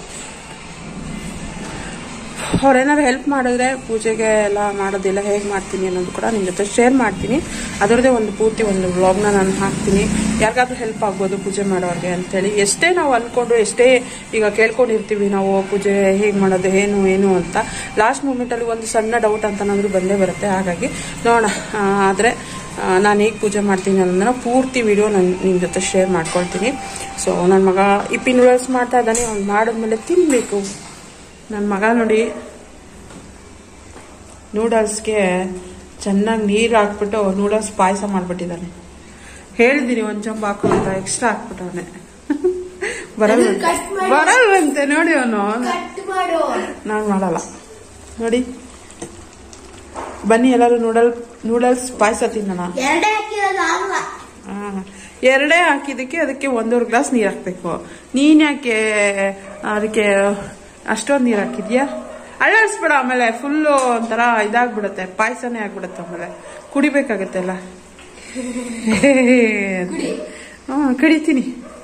ಅವ್ರೇನಾದ್ರು ಹೆಲ್ಪ್ ಮಾಡಿದ್ರೆ ಪೂಜೆಗೆ ಎಲ್ಲ ಮಾಡೋದಿಲ್ಲ ಹೇಗೆ ಮಾಡ್ತೀನಿ ಅನ್ನೋದು ಕೂಡ ನಿಮ್ಮ ಜೊತೆ ಶೇರ್ ಮಾಡ್ತೀನಿ ಅದರದ್ದೇ ಒಂದು ಪೂರ್ತಿ ಒಂದು ವ್ಲಾಗ್ನ ನಾನು ಹಾಕ್ತೀನಿ ಯಾರಿಗಾದ್ರೂ ಹೆಲ್ಪ್ ಆಗ್ಬೋದು ಪೂಜೆ ಮಾಡೋರಿಗೆ ಅಂತೇಳಿ ಎಷ್ಟೇ ನಾವು ಅಂದ್ಕೊಂಡು ಎಷ್ಟೇ ಈಗ ಕೇಳ್ಕೊಂಡಿರ್ತೀವಿ ನಾವು ಪೂಜೆ ಹೇಗೆ ಮಾಡೋದು ಏನು ಏನು ಅಂತ ಲಾಸ್ಟ್ ಮೂಮೆಂಟಲ್ಲಿ ಒಂದು ಸಣ್ಣ ಡೌಟ್ ಅಂತನಾದ್ರೂ ಬಂದೇ ಬರುತ್ತೆ ಹಾಗಾಗಿ ನೋಡೋಣ ಆದರೆ ನಾನು ಹೇಗೆ ಪೂಜೆ ಮಾಡ್ತೀನಿ ಅನ್ನೋದನ್ನ ಪೂರ್ತಿ ವಿಡಿಯೋ ನಾನು ನಿಮ್ಮ ಜೊತೆ ಶೇರ್ ಮಾಡ್ಕೊಳ್ತೀನಿ ಸೊ ನನ್ನ ಮಗ ಇಪ್ಪಿ ನೂಡಲ್ಸ್ ಮಾಡ್ತಾ ಇದ್ದಾನೆ ಅವ್ನು ಮಾಡಿದ್ಮೇಲೆ ತಿನ್ನಬೇಕು ನನ್ನ ಮಗ ನೋಡಿ ನೂಡಲ್ಸ್ಗೆ ಚೆನ್ನಾಗಿ ನೀರು ಹಾಕ್ಬಿಟ್ಟು ನೂಡಲ್ಸ್ ಪಾಯಸ ಮಾಡಿಬಿಟ್ಟಿದ್ದಾನೆ ಹೇಳಿದ್ದೀನಿ ಒಂದು ಚಂಬ ಹಾಕು ಅಂತ ಎಕ್ಸ್ಟ್ರಾ ಹಾಕ್ಬಿಟ್ಟವನೆ ಬರಲ್ವಂತೆ ಬರಲ್ವಂತೆ ನೋಡಿ ಅವನು ಕಟ್ ಮಾಡು ನಾನು ಮಾಡಲ್ಲ ನೋಡಿ ಬನ್ನಿ ಎಲ್ಲರೂ ನೂಡಲ್ ನೂಡಲ್ಸ್ ಪಾಯಸ ತಿನ್ನೋಣ ಎರಡೇ ಹಾಕಿರೋದು ಆಗಲ್ಲ ಆ, ಎರಡೇ ಹಾಕಿದ್ದಕ್ಕೆ ಅದಕ್ಕೆ ಒಂದೂವರೆ ಗ್ಲಾಸ್ ನೀರು ಹಾಕ್ಬೇಕು ನೀನ್ ಯಾಕೆ ಅದಕ್ಕೆ ಅಷ್ಟೊಂದು ನೀರು ಹಾಕಿದ್ಯಾ ಅಳ್ಳಾಡಿಸ್ಬೇಡ ಆಮೇಲೆ ಫುಲ್ಲು ಒಂಥರ ಇದಾಗ್ಬಿಡುತ್ತೆ ಪಾಯಸನೇ ಆಗ್ಬಿಡುತ್ತೆ ಆಮೇಲೆ ಕುಡಿಬೇಕಾಗತ್ತೆಲ್ಲ ಹ್ಞೂ ಕಡಿತೀನಿ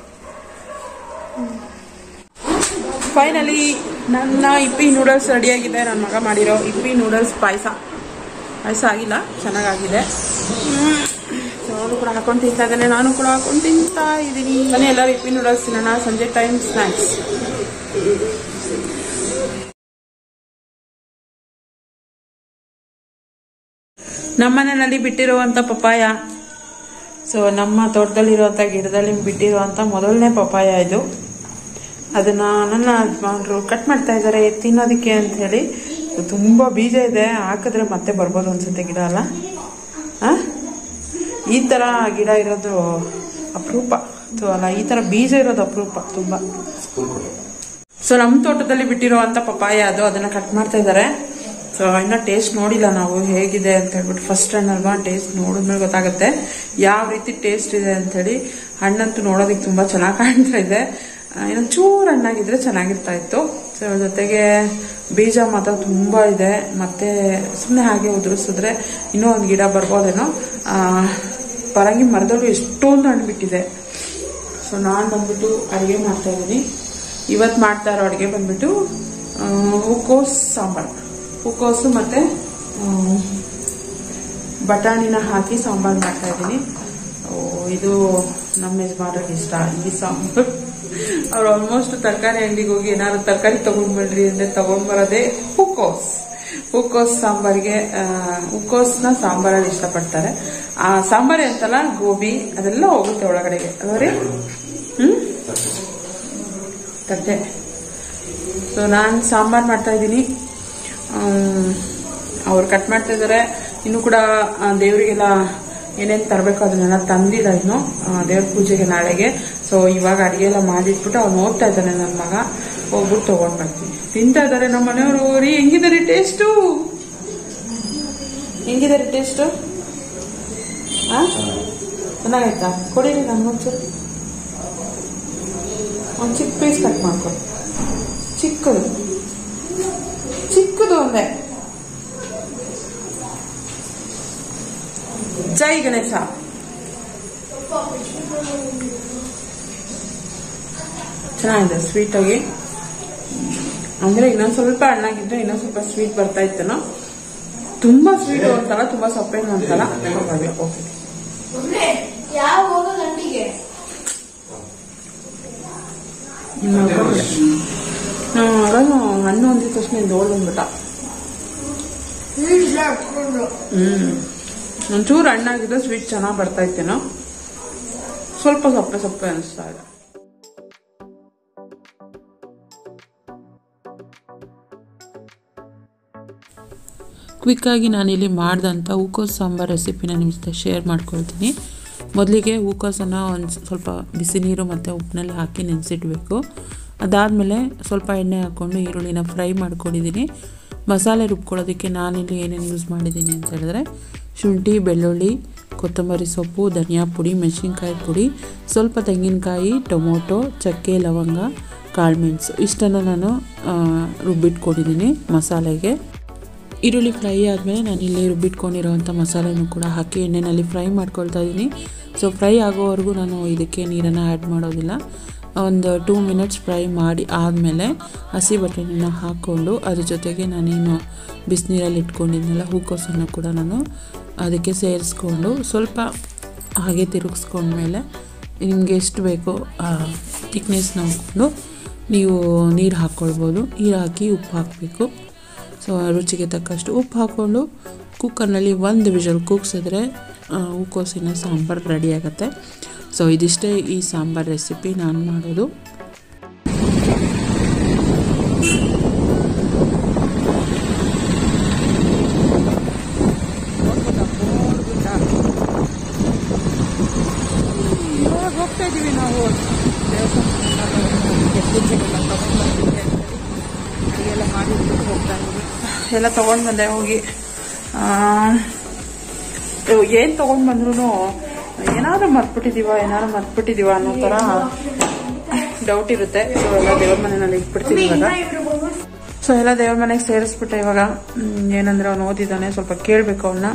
ಫೈನಲಿ ನನ್ನ ಇಪ್ಪಿ ನೂಡಲ್ಸ್ ರೆಡಿಯಾಗಿದೆ ನನ್ನ ಮಗ ಮಾಡಿರೋ ಇಪ್ಪಿ ನೂಡಲ್ಸ್ ಪಾಯಸ ಪಾಯಸ ಆಗಿಲ್ಲ ಚೆನ್ನಾಗಾಗಿದೆ ಸೊ ಅವನು ಕೂಡ ಹಾಕೊಂಡು ತಿಂತಾ ಇದ್ದಾನೆ ನಾನು ಕೂಡ ಹಾಕೊಂಡು ತಿಂತಾ ಇದ್ದೀನಿ ಮನೆ ಎಲ್ಲರೂ ಇಪ್ಪಿ ನೂಡಲ್ಸ್ ತಿನ್ನೋಣ ಸಂಜೆ ಟೈಮ್ ಸ್ನ್ಯಾಕ್ಸ್ ನಮ್ಮನೆಯಲ್ಲಿ ಬಿಟ್ಟಿರುವಂತ ಪಪಾಯ ಸೊ ನಮ್ಮ ತೋಟದಲ್ಲಿರುವಂತ ಗಿಡದಲ್ಲಿ ಬಿಟ್ಟಿರುವಂತ ಮೊದಲನೇ ಪಪಾಯ ಇದು ಅದನ್ನ ನನ್ನ ಯಜಮಾನ್ರು ಕಟ್ ಮಾಡ್ತಾ ಇದ್ದಾರೆ ತಿನ್ನೋದಕ್ಕೆ ಅಂತ ಹೇಳಿ ತುಂಬಾ ಬೀಜ ಇದೆ ಹಾಕಿದ್ರೆ ಮತ್ತೆ ಬರ್ಬೋದು ಅನ್ಸುತ್ತೆ ಗಿಡ ಅಲ್ಲ ಆ? ಈ ತರ ಗಿಡ ಇರೋದು ಅಪರೂಪ ಅಥವಾ ಅಲ್ಲ ಈ ತರ ಬೀಜ ಇರೋದು ಅಪರೂಪ ತುಂಬಾ ಸೊ ನಮ್ಮ ತೋಟದಲ್ಲಿ ಬಿಟ್ಟಿರುವಂತ ಪಪಾಯ ಅದು ಅದನ್ನ ಕಟ್ ಮಾಡ್ತಾ ಇದ್ದಾರೆ ಸೊ ಇನ್ನ ಟೇಸ್ಟ್ ನೋಡಿಲ್ಲ ನಾವು ಹೇಗಿದೆ ಅಂತ ಹೇಳ್ಬಿಟ್ಟು ಫಸ್ಟ್ ಹಣ್ಣು ಅಲ್ವಾ ಟೇಸ್ಟ್ ನೋಡಿದ್ಮೇಲೆ ಗೊತ್ತಾಗುತ್ತೆ ಯಾವ ರೀತಿ ಟೇಸ್ಟ್ ಇದೆ ಅಂತ ಹೇಳಿ ಹಣ್ಣಂತೂ ನೋಡೋದಕ್ಕೆ ತುಂಬಾ ಚೆನ್ನಾಗಿ ಕಾಣ್ತಾ ಇದೆ ಆ, ಇನ್ನೊಂದ್ ಚೂರು ಹಣ್ಣಾಗಿದ್ರೆ ಚೆನ್ನಾಗಿರ್ತಾ ಇತ್ತು ಸೊ ಜೊತೆಗೆ ಬೀಜ ಮಾತ್ರ ತುಂಬಾ ಇದೆ ಮತ್ತೆ ಸುಮ್ಮನೆ ಹಾಗೆ ಉದುರಿಸಿದ್ರೆ ಇನ್ನೂ ಒಂದು ಗಿಡ ಬರ್ಬೋದೇನೋ ಆ, ಪರಂಗಿ ಮರದಲ್ಲೂ ಎಷ್ಟೊಂದು ಹಣ್ಣು ಬಿಟ್ಟಿದೆ ಸೊ ನಾನು ಬಂದ್ಬಿಟ್ಟು ಅಡುಗೆ ಮಾಡ್ತಾ ಇದ್ದೀನಿ ಇವತ್ತು ಮಾಡ್ತಾ ಇರೋ ಅಡುಗೆ ಬಂದ್ಬಿಟ್ಟು ಆ, ಹೂಕೋಸ್ ಸಾಂಬಾರು ಹೂಕೋಸು ಮತ್ತೆ ಆ, ಬಟಾಣಿನ ಹಾಕಿ ಸಾಂಬಾರು ಮಾಡ್ತಾ ಇದ್ದೀನಿ ಓ, ಇದು ನಮ್ಮ ಯಜಮಾನ್ರಿಗೆ ಇಷ್ಟ ಈ ಸಾಂಬಾರು ಅವ್ರು ಆಲ್ಮೋಸ್ಟ್ ತರಕಾರಿ ಅಂಗಡಿಗೆ ಹೋಗಿ ಏನಾದ್ರು ತರಕಾರಿ ತಗೊಂಡ್ಬರ್ರಿ ಅಂದ್ರೆ ತಗೊಂಡ್ಬರೋದೇ ಹೂಕೋಸ್ ಹೂಕೋಸ್ ಸಾಂಬಾರಿಗೆ ಆ, ಹೂಕೋಸ್ನ ಸಾಂಬಾರಲ್ಲಿ ಇಷ್ಟಪಡ್ತಾರೆ ಆ ಸಾಂಬಾರಿ ಅಂತಲ್ಲ ಗೋಬಿ ಅದೆಲ್ಲ ಹೋಗುತ್ತೆ ಒಳಗಡೆಗೆ ಅಲ್ವರಿ ಹ್ಮ್ ತಟ್ಟೆ ಸೊ ನಾನು ಸಾಂಬಾರು ಮಾಡ್ತಾ ಇದ್ದೀನಿ ಅವ್ರು ಕಟ್ ಮಾಡ್ತಾ ಇದ್ದಾರೆ ಇನ್ನು ಕೂಡ ಆ, ದೇವರಿಗೆಲ್ಲ ಏನೇನು ತರಬೇಕು ಅದನ್ನೆಲ್ಲ ತಂದಿಲ್ಲ ಇನ್ನು ಆ, ದೇವ್ರ ಪೂಜೆಗೆ ನಾಳೆಗೆ ಸೊ ಇವಾಗ ಅಡಿಗೆ ಎಲ್ಲ ಮಾಡಿಟ್ಬಿಟ್ಟು ಅವ್ನು ಓದ್ತಾ ಇದ್ದಾನೆ ನನ್ನ ಮಗ ಹೋಗ್ಬಿಟ್ಟು ತಗೊಂಡ್ ಬರ್ತೀನಿ ತಿಂತಾ ಇದ್ದಾರೆ ನಮ್ಮ ಮನೆಯವರು ರೀ ಹೆಂಗಿದ್ದಾರೆ ಟೇಸ್ಟು ಹೆಂಗಿದ್ದಾರೆ ಟೇಸ್ಟು ಆ ಚೆನ್ನಾಗೈತಾ ಕೊಡಿರಿ ನನ್ಗೊಂಚೂರು ಒಂದು ಚಿಕ್ಕ ಪೀಸ್ ಕಟ್ ಮಾಡ್ಕೊಡಿ ಚಿಕ್ಕದು ಚಿಕ್ಕದು ಒಂದೇ ಜೈ ಗಣೇಶ ಚೆನ್ನಾಗಿದೆ ಸ್ವೀಟ್ ಆಗಿ ಅಂದ್ರೆ ಇನ್ನೊಂದ್ ಸ್ವಲ್ಪ ಹಣ್ಣಾಗಿದ್ರೆ ಇನ್ನೊಂದ್ ಸ್ವಲ್ಪ ಸ್ವೀಟ್ ಬರ್ತಾ ಇತ್ತೇನೋ ತುಂಬಾ ಸ್ವೀಟ್ ಅಂತಲ್ಲ ತುಂಬಾ ಸಪ್ಪೇನು ಅಂತಲ್ಲ ಪರವಾಗಿಲ್ಲ ಓಕೆ ಯಾವ ಹೋಗೋ ಗಂಟಿಗೆ ಮಗನು ಹಣ್ಣು ಅಂದಿದ ತಕ್ಷಣ ದೋಳ್ ಬಂದ್ಬಿಟ್ಟ ಇಲ್ಲ ಹಚ್ಕೊಂಡು ಹ್ಮ್ ಒಂಚೂರು ಹಣ್ಣಾಗಿದ್ರೆ ಸ್ವೀಟ್ ಚೆನ್ನಾಗಿ ಬರ್ತಾ ಇತ್ತೇನೋ ಸ್ವಲ್ಪ ಸಪ್ಪೆ ಸಪ್ಪೆ ಅನಿಸ್ತಾ ಇದೆ ಕ್ವಿಕ್ಕಾಗಿ ನಾನಿಲ್ಲಿ ಮಾಡಿದಂಥ ಹೂಕೋಸು ಸಾಂಬಾರು ರೆಸಿಪಿನ ನಿಮ್ಮ ಜೊತೆ ಶೇರ್ ಮಾಡ್ಕೊಳ್ತೀನಿ ಮೊದಲಿಗೆ ಹೂಕೋಸನ್ನು ಒಂದು ಸ್ವಲ್ಪ ಬಿಸಿ ನೀರು ಮತ್ತು ಉಪ್ಪಿನಲ್ಲಿ ಹಾಕಿ ನೆನೆಸಿಡ್ಬೇಕು ಅದಾದಮೇಲೆ ಸ್ವಲ್ಪ ಎಣ್ಣೆ ಹಾಕ್ಕೊಂಡು ಈರುಳ್ಳಿನ ಫ್ರೈ ಮಾಡ್ಕೊಂಡಿದ್ದೀನಿ ಮಸಾಲೆ ರುಬ್ಕೊಳ್ಳೋದಕ್ಕೆ ನಾನಿಲ್ಲಿ ಏನೇನು ಯೂಸ್ ಮಾಡಿದ್ದೀನಿ ಅಂತ ಹೇಳಿದ್ರೆ ಶುಂಠಿ ಬೆಳ್ಳುಳ್ಳಿ ಕೊತ್ತಂಬರಿ ಸೊಪ್ಪು ಧನಿಯಾ ಪುಡಿ ಮೆಣಸಿನ್ಕಾಯಿ ಪುಡಿ ಸ್ವಲ್ಪ ತೆಂಗಿನಕಾಯಿ ಟೊಮೊಟೊ ಚಕ್ಕೆ ಲವಂಗ ಕಾಳುಮೆಣಸು ಇಷ್ಟನ್ನು ನಾನು ಆ, ರುಬ್ಬಿಟ್ಕೊಂಡಿದ್ದೀನಿ ಮಸಾಲೆಗೆ ಈರುಳ್ಳಿ ಫ್ರೈ ಆದಮೇಲೆ ನಾನು ಇಲ್ಲಿ ರುಬ್ಬಿಟ್ಕೊಂಡಿರೋವಂಥ ಮಸಾಲೆನೂ ಕೂಡ ಹಾಕಿ ಎಣ್ಣೆಯಲ್ಲಿ ಫ್ರೈ ಮಾಡ್ಕೊಳ್ತಾ ಇದ್ದೀನಿ ಸೊ ಫ್ರೈ ಆಗೋವರೆಗೂ ನಾನು ಇದಕ್ಕೆ ನೀರನ್ನು ಆ್ಯಡ್ ಮಾಡೋದಿಲ್ಲ ಒಂದು ಟೂ ಮಿನಿಟ್ಸ್ ಫ್ರೈ ಮಾಡಿ ಆದಮೇಲೆ ಹಸಿ ಬಟಾಣಿನ ಹಾಕ್ಕೊಂಡು ಅದ್ರ ಜೊತೆಗೆ ನಾನೇನು ಬಿಸಿನೀರಲ್ಲಿ ಇಟ್ಕೊಂಡಿದ್ನಲ್ಲ ಹೂಕೋಸನ್ನು ಕೂಡ ನಾನು ಅದಕ್ಕೆ ಸೇರಿಸ್ಕೊಂಡು ಸ್ವಲ್ಪ ಹಾಗೆ ತಿರುಗಿಸ್ಕೊಂಡ್ಮೇಲೆ ನಿಮಗೆ ಎಷ್ಟು ಬೇಕೋ ತಿಕ್ನೆಸ್ ನೋಡಿಕೊಂಡು ನೀವು ನೀರು ಹಾಕ್ಕೊಳ್ಬೋದು ನೀರು ಹಾಕಿ ಉಪ್ಪು ಹಾಕಬೇಕು ಸೊ ರುಚಿಗೆ ತಕ್ಕಷ್ಟು ಉಪ್ಪು ಹಾಕ್ಕೊಂಡು ಕುಕ್ಕರ್ನಲ್ಲಿ ಒಂದು ವಿಷಲ್ ಕೂಗ್ಸಿದ್ರೆ ಆ, ಹೂಕೋಸಿನ ಸಾಂಬಾರು ರೆಡಿ ಆಗುತ್ತೆ ಸೊ ಇದಿಷ್ಟೇ ಈ ಸಾಂಬಾರ್ ರೆಸಿಪಿ ನಾನು ಮಾಡೋದು ಇವಾಗ ಹೋಗ್ತಾ ಇದೀವಿ ನಾವು ಅಡಿಗೆಲ್ಲ ಮಾಡಿಬಿಟ್ಟು ಹೋಗ್ತಾ ಇದೀವಿ ಎಲ್ಲ ತಗೊಂಡ್ ಬಂದೆ ಹೋಗಿ ಏನು ತಗೊಂಡ್ ಬಂದ್ರು ಏನಾದ್ರು ಮರ್ತ್ಬಿಟ್ಟಿದೀವ ಏನಾದ್ರು ಮರ್ತ್ಬಿಟ್ಟಿದೀವ ಅನ್ನೋ ತರ ಡೌಟ್ ಇರುತ್ತೆ ಸೊ ಎಲ್ಲ ದೇವ್ರ ಮನೆಯಲ್ಲಿ ಇಟ್ಬಿಡ್ತೀವಿ ಇವಾಗ ಸೊ ಎಲ್ಲ ದೇವ್ರ ಮನೆಗೆ ಸೇರಿಸ್ಬಿಟ್ಟೆ ಇವಾಗ ಹ್ಮ್, ಏನಂದ್ರೆ ಅವ್ನು ಓದಿದ್ದಾನೆ ಸ್ವಲ್ಪ ಕೇಳ್ಬೇಕು ಅವನ್ನ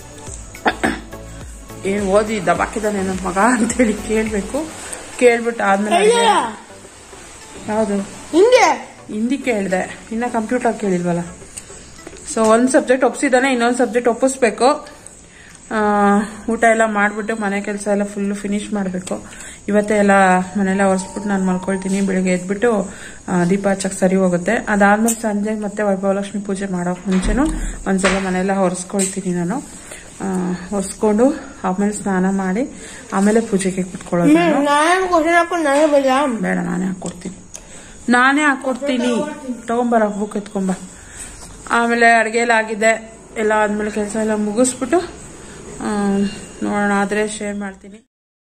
ಏನ್ ಓದಿ ದಬಾಕಿದಾನೆ ನನ್ನ ಮಗ ಅಂತೇಳಿ ಕೇಳ್ಬೇಕು ಕೇಳ್ಬಿಟ್ಟು ಆದ್ಮೇಲೆ ಯಾವುದು ಹಿಂಗೆ ಹಿಂದಿ ಕೇಳಿದೆ ಇನ್ನ ಕಂಪ್ಯೂಟರ್ ಕೇಳಿಲ್ವಲ್ಲ ಸೊ ಒಂದು ಸಬ್ಜೆಕ್ಟ್ ಒಪ್ಸಿದ್ದಾನೆ ಇನ್ನೊಂದು ಸಬ್ಜೆಕ್ಟ್ ಒಪ್ಪಿಸ್ಬೇಕು ಆ, ಊಟ ಎಲ್ಲ ಮಾಡಿಬಿಟ್ಟು ಮನೆ ಕೆಲಸ ಎಲ್ಲ ಫುಲ್ಲು ಫಿನಿಶ್ ಮಾಡಬೇಕು ಇವತ್ತೇ ಎಲ್ಲ ಮನೆಯೆಲ್ಲ ಒರೆಸ್ಬಿಟ್ಟು ನಾನು ಮಲ್ಕೊಳ್ತೀನಿ ಬೆಳಿಗ್ಗೆ ಎದ್ಬಿಟ್ಟು ಆ, ದೀಪ ಹಚ್ಚಕ್ಕೆ ಸರಿ ಹೋಗುತ್ತೆ ಅದಾದ್ಮೇಲೆ ಸಂಜೆ ಮತ್ತೆ ವೈಭವಲಕ್ಷ್ಮಿ ಪೂಜೆ ಮಾಡೋಕೆ ಮುಂಚೆನೂ ಒಂದ್ಸಲ ಮನೆಯೆಲ್ಲ ಒರೆಸ್ಕೊಳ್ತೀನಿ ನಾನು ಆ, ಒರೆಸ್ಕೊಂಡು ಆಮೇಲೆ ಸ್ನಾನ ಮಾಡಿ ಆಮೇಲೆ ಪೂಜೆಗೆ ಕುತ್ಕೊಳ್ಳೋದು ನಾನು. ನಾನು ಕ್ವಶನ್ ಹಾಕೊಂಡು ನನಗೆ ಬೇಡ ಬೇಡ ನಾನೇ ಹಾಕ್ಕೊಡ್ತೀನಿ ನಾನೇ ಹಾಕ್ಕೊಡ್ತೀನಿ ತಗೊಂಬರ ಬುಕ್ ಎತ್ಕೊಂಬ ಆಮೇಲೆ ಅಡುಗೆ ಎಲ್ಲ ಆಗಿದೆ ಎಲ್ಲ ಆದ್ಮೇಲೆ ಕೆಲಸ ಎಲ್ಲ ಮುಗಿಸ್ಬಿಟ್ಟು ಆ, ನೋಡೋಣ ಆದರೆ ಶೇರ್ ಮಾಡ್ತೀನಿ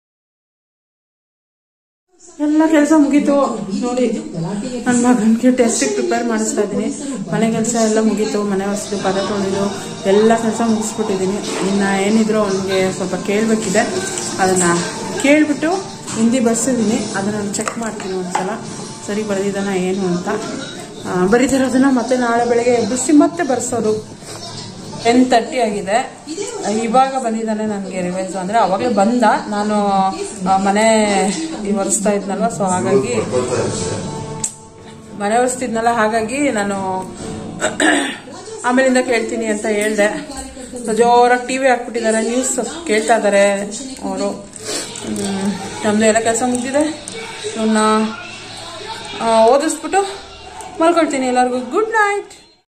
ಎಲ್ಲ ಕೆಲಸ ಮುಗೀತು ನೋಡಿ ನನ್ನ ಮಗನಿಗೆ ಟೆಸ್ಟಿಗೆ ಪ್ರಿಪೇರ್ ಮಾಡಿಸ್ತಾ ಇದ್ದೀನಿ ಮನೆ ಕೆಲಸ ಎಲ್ಲ ಮುಗೀತು ಮನೆ ಹೊಸದು ಪದ ತೊಳೆದು ಎಲ್ಲ ಕೆಲಸ ಮುಗಿಸ್ಬಿಟ್ಟಿದ್ದೀನಿ ಇನ್ನು ಏನಿದ್ರು ಅವನಿಗೆ ಸ್ವಲ್ಪ ಕೇಳಬೇಕಿದೆ ಅದನ್ನು ಕೇಳಿಬಿಟ್ಟು ಹಿಂದಿ ಬರ್ಸಿದ್ದೀನಿ ಅದನ್ನು ನಾನು ಚೆಕ್ ಮಾಡ್ತೀನಿ ಒಂದ್ಸಲ ಸರಿ ಬರೆದಿದ್ದಾನ ಏನು ಅಂತ ಆ, ಬರೀತಿರೋದನ್ನ ಮತ್ತೆ ನಾಳೆ ಬೆಳಗ್ಗೆ ಎಬ್ಬಿಸಿ ಮತ್ತೆ ಬರ್ಸೋದು ಟೆನ್ ತರ್ಟಿ ಆಗಿದೆ ಇವಾಗ ಬಂದಿದ್ದಾನೆ ನನಗೆ ರಿವೈಸ್ ಅಂದ್ರೆ ಅವಾಗಲೇ ಬಂದ ನಾನು ಆ, ಮನೆ ಒರೆಸ್ತಾ ಇದ್ನಲ್ವ ಸೊ ಹಾಗಾಗಿ ಮನೆ ಒರೆಸ್ತಿದ್ನಲ್ಲ ಹಾಗಾಗಿ ನಾನು ಆಮೇಲಿಂದ ಕೇಳ್ತೀನಿ ಅಂತ ಹೇಳ್ದೆ ಸೊ ಜೋರಾಗಿ ಟಿವಿ ಹಾಕ್ಬಿಟ್ಟಿದ್ದಾರೆ ನ್ಯೂಸ್ ಕೇಳ್ತಾ ಇದ್ದಾರೆ ಅವರು ನಮ್ದು ಎಲ್ಲ ಕೆಲಸ ಮುಗಿದಿದೆ ಇವನ್ನ ಓದಿಸ್ಬಿಟ್ಟು ಮಲ್ಕೊಳ್ತೀನಿ ಎಲ್ಲರಿಗೂ good night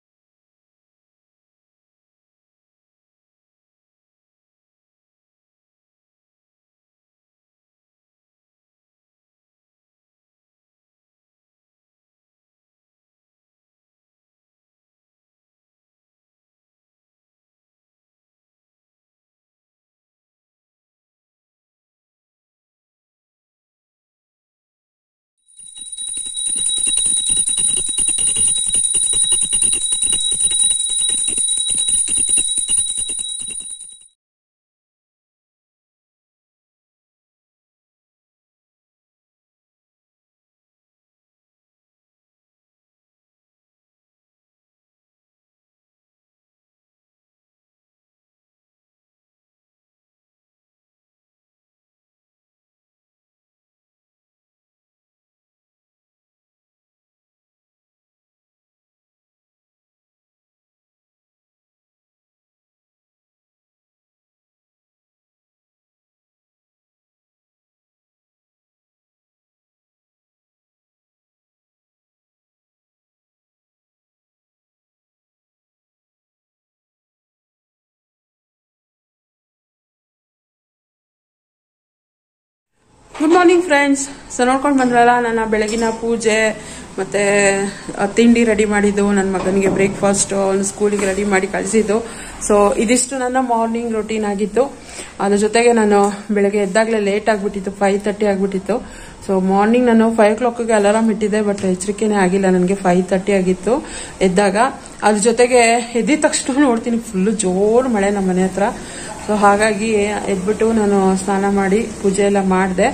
good morning friends so ನೋಡ್ಕೊಂಡು ಬಂದ್ರಲ್ಲ ನನ್ನ ಬೆಳಗಿನ ಪೂಜೆ ಮತ್ತೆ ಆ, ತಿಂಡಿ ರೆಡಿ ಮಾಡಿದ್ದು ನನ್ನ ಮಗನಿಗೆ ಬ್ರೇಕ್ಫಾಸ್ಟ್ ಅವನು ಸ್ಕೂಲಿಗೆ ರೆಡಿ ಮಾಡಿ ಕಳಿಸಿದ್ದು ಸೊ ಇದಿಷ್ಟು ನನ್ನ ಮಾರ್ನಿಂಗ್ ರೊಟೀನ್ ಆಗಿತ್ತು ಅದ್ರ ಜೊತೆಗೆ ನಾನು ಬೆಳಗ್ಗೆ ಎದ್ದಾಗಲೇ ಲೇಟ್ ಆಗಿಬಿಟ್ಟಿತ್ತು ಫೈವ್ ತರ್ಟಿ ಆಗಿಬಿಟ್ಟಿತ್ತು ಸೊ ಮಾರ್ನಿಂಗ್ ನಾನು ಫೈವ್ ಓ ಕ್ಲಾಕ್ಗೆ ಅಲಾರಾಮ್ ಇಟ್ಟಿದ್ದೆ ಬಟ್ ಎಚ್ಚರಿಕೆನೇ ಆಗಿಲ್ಲ ನನಗೆ ಫೈವ್ ತರ್ಟಿ ಆಗಿತ್ತು ಎದ್ದಾಗ ಅದ್ರ ಜೊತೆಗೆ ಎದ್ದಿದ ತಕ್ಷಣ ನೋಡ್ತೀನಿ ಫುಲ್ಲು ಜೋರು ಮಳೆ ನಮ್ಮ ಮನೆ ಹತ್ರ ಸೊ ಹಾಗಾಗಿ ಎದ್ಬಿಟ್ಟು ನಾನು ಸ್ನಾನ ಮಾಡಿ ಪೂಜೆ ಎಲ್ಲ ಮಾಡಿದೆ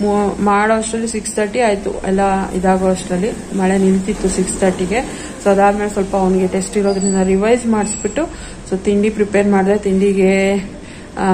ಮಾಡೋ ಅಷ್ಟರಲ್ಲಿ ಸಿಕ್ಸ್ ತರ್ಟಿ ಆಯಿತು ಎಲ್ಲ ಇದಾಗೋ ಅಷ್ಟರಲ್ಲಿ ಮಳೆ ನಿಂತಿತ್ತು ಸಿಕ್ಸ್ ತರ್ಟಿಗೆ ಸೊ ಅದಾದ್ಮೇಲೆ ಸ್ವಲ್ಪ ಅವನಿಗೆ ಟೆಸ್ಟ್ ಇರೋದ್ರಿಂದ ರಿವೈಸ್ ಮಾಡಿಸ್ಬಿಟ್ಟು ಸೊ ತಿಂಡಿ ಪ್ರಿಪೇರ್ ಮಾಡಿದೆ ತಿಂಡಿಗೆ ಆ,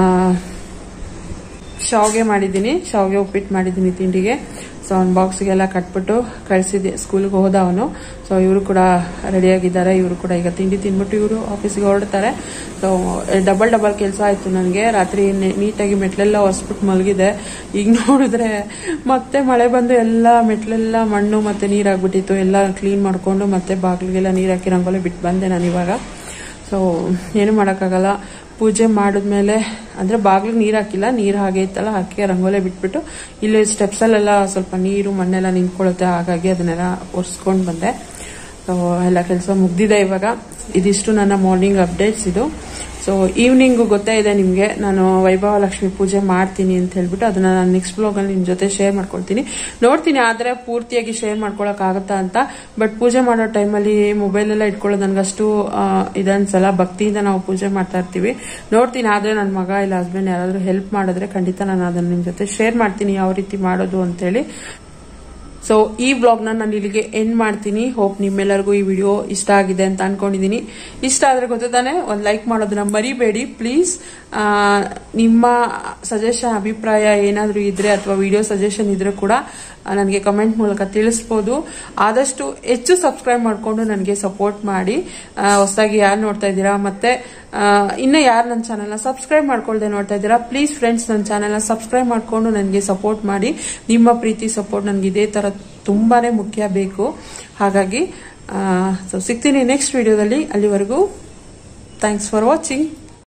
ಶಾವ್ಗೆ ಮಾಡಿದ್ದೀನಿ ಶಾವ್ಗೆ ಉಪ್ಪಿಟ್ಟು ಮಾಡಿದ್ದೀನಿ ತಿಂಡಿಗೆ ಸೊ ಅವ್ನ ಬಾಕ್ಸ್ಗೆಲ್ಲ ಕಟ್ಬಿಟ್ಟು ಕಳಿಸಿದ್ದೆ ಸ್ಕೂಲ್ಗೆ ಹೋದ ಅವನು ಸೊ ಇವರು ಕೂಡ ರೆಡಿಯಾಗಿದ್ದಾರೆ ಇವರು ಕೂಡ ಈಗ ತಿಂಡಿ ತಿಂದ್ಬಿಟ್ಟು ಇವರು ಆಫೀಸ್ಗೆ ಹೊರಡ್ತಾರೆ ಸೊ ಡಬಲ್ ಡಬಲ್ ಕೆಲಸ ಆಯಿತು ನನಗೆ ರಾತ್ರಿ ನೆ- ನೀಟಾಗಿ ಮೆಟ್ಲೆಲ್ಲ ಒರೆಸ್ಬಿಟ್ಟು ಮಲಗಿದೆ ಈಗ ನೋಡಿದ್ರೆ ಮತ್ತೆ ಮಳೆ ಬಂದು ಎಲ್ಲ ಮೆಟ್ಲೆಲ್ಲ ಮಣ್ಣು ಮತ್ತೆ ನೀರಾಗ್ಬಿಟ್ಟಿತ್ತು ಎಲ್ಲ ಕ್ಲೀನ್ ಮಾಡ್ಕೊಂಡು ಮತ್ತೆ ಬಾಗಿಲಿಗೆಲ್ಲ ನೀರು ಹಾಕಿ ರಂಗೋಲಿ ಬಿಟ್ಟು ಬಂದೆ ನಾನು ಇವಾಗ ಸೊ ಏನು ಮಾಡೋಕ್ಕಾಗಲ್ಲ ಪೂಜೆ ಮಾಡಿದ್ಮೇಲೆ ಅಂದರೆ ಬಾಗಿಲಿಗೆ ನೀರು ಹಾಕಿಲ್ಲ ನೀರು ಹಾಗೆ ಇತ್ತಲ್ಲ ಹಾಕಿ ರಂಗೋಲೆ ಬಿಟ್ಬಿಟ್ಟು ಇಲ್ಲಿ ಸ್ಟೆಪ್ಸಲ್ಲೆಲ್ಲ ಸ್ವಲ್ಪ ನೀರು ಮಣ್ಣೆಲ್ಲ ನಿಂತ್ಕೊಳ್ಳುತ್ತೆ ಹಾಗಾಗಿ ಅದನ್ನೆಲ್ಲ ಒರೆಸ್ಕೊಂಡು ಬಂದೆ ಸೊ ಎಲ್ಲ ಕೆಲಸ ಮುಗ್ದಿದೆ ಇವಾಗ ಇದಿಷ್ಟು ನನ್ನ ಮಾರ್ನಿಂಗ್ ಅಪ್ಡೇಟ್ಸ್ ಇದು ಸೊ ಈವ್ನಿಂಗು ಗೊತ್ತೇ ಇದೆ ನಿಮಗೆ ನಾನು ವೈಭವ ಲಕ್ಷ್ಮಿ ಪೂಜೆ ಮಾಡ್ತೀನಿ ಅಂತ ಹೇಳ್ಬಿಟ್ಟು ಅದನ್ನ ನಾನು ನೆಕ್ಸ್ಟ್ ಬ್ಲಾಗಲ್ಲಿ ನಿಮ್ಮ ಜೊತೆ ಶೇರ್ ಮಾಡ್ಕೊಳ್ತೀನಿ ನೋಡ್ತೀನಿ ಆದರೆ ಪೂರ್ತಿಯಾಗಿ ಶೇರ್ ಮಾಡ್ಕೊಳಕ್ಕಾಗತ್ತಾ ಅಂತ ಬಟ್ ಪೂಜೆ ಮಾಡೋ ಟೈಮಲ್ಲಿ ಮೊಬೈಲ್ ಎಲ್ಲ ಇಟ್ಕೊಳ್ಳೋದು ನನಗಷ್ಟು ಆ, ಇದನ್ಸಲ್ಲ ಭಕ್ತಿಯಿಂದ ನಾವು ಪೂಜೆ ಮಾಡ್ತಾ ಇರ್ತೀವಿ ನೋಡ್ತೀನಿ ಆದರೆ ನನ್ನ ಮಗ ಇಲ್ಲ ಹಸ್ಬೆಂಡ್ ಯಾರಾದರೂ ಹೆಲ್ಪ್ ಮಾಡಿದ್ರೆ ಖಂಡಿತ ನಾನು ಅದನ್ನ ನಿಮ್ಮ ಜೊತೆ ಶೇರ್ ಮಾಡ್ತೀನಿ ಯಾವ ರೀತಿ ಮಾಡೋದು ಅಂತೇಳಿ ಸೊ ಈ ವ್ಲಾಗ್ನ ನಾನು ಇಲ್ಲಿಗೆ ಎಂಡ್ ಮಾಡ್ತೀನಿ ಹೋಪ್ ನಿಮ್ಮೆಲ್ಲರಿಗೂ ಈ ವಿಡಿಯೋ ಇಷ್ಟ ಆಗಿದೆ ಅಂತ ಅನ್ಕೊಂಡಿದ್ದೀನಿ ಇಷ್ಟ ಆದ್ರೆ ಗೊತ್ತು ತಾನೆ ಒಂದು ಲೈಕ್ ಮಾಡೋದನ್ನ ಮರಿಬೇಡಿ ಪ್ಲೀಸ್ ನಿಮ್ಮ ಸಜೆಷನ್ ಅಭಿಪ್ರಾಯ ಏನಾದರೂ ಇದ್ರೆ ಅಥವಾ ವಿಡಿಯೋ ಸಜೆಷನ್ ಇದ್ರೆ ಕೂಡ ನನಗೆ ಕಮೆಂಟ್ ಮೂಲಕ ತಿಳಿಸ್ಬೋದು ಆದಷ್ಟು ಹೆಚ್ಚು ಸಬ್ಸ್ಕ್ರೈಬ್ ಮಾಡಿಕೊಂಡು ನನಗೆ ಸಪೋರ್ಟ್ ಮಾಡಿ ಹೊಸದಾಗಿ ಯಾರು ನೋಡ್ತಾ ಇದ್ದೀರಾ ಮತ್ತೆ ಆ, ಇನ್ನು ಯಾರು ನನ್ನ ಚಾನಲ್ನ ಸಬ್ಸ್ಕ್ರೈಬ್ ಮಾಡ್ಕೊಳ್ದೆ ನೋಡ್ತಾ ಇದ್ದೀರಾ ಪ್ಲೀಸ್ ಫ್ರೆಂಡ್ಸ್ ನನ್ನ ಚಾನಲ್ನ ಸಬ್ಸ್ಕ್ರೈಬ್ ಮಾಡಿಕೊಂಡು ನನಗೆ ಸಪೋರ್ಟ್ ಮಾಡಿ ನಿಮ್ಮ ಪ್ರೀತಿ ಸಪೋರ್ಟ್ ನನಗೆ ಇದೇ ಥರ ತುಂಬಾನೇ ಮುಖ್ಯ ಬೇಕು ಹಾಗಾಗಿ ಸೊ ಸಿಗ್ತೀನಿ ನೆಕ್ಸ್ಟ್ ವಿಡಿಯೋದಲ್ಲಿ ಅಲ್ಲಿವರೆಗೂ ಥ್ಯಾಂಕ್ಸ್ ಫಾರ್ ವಾಚಿಂಗ್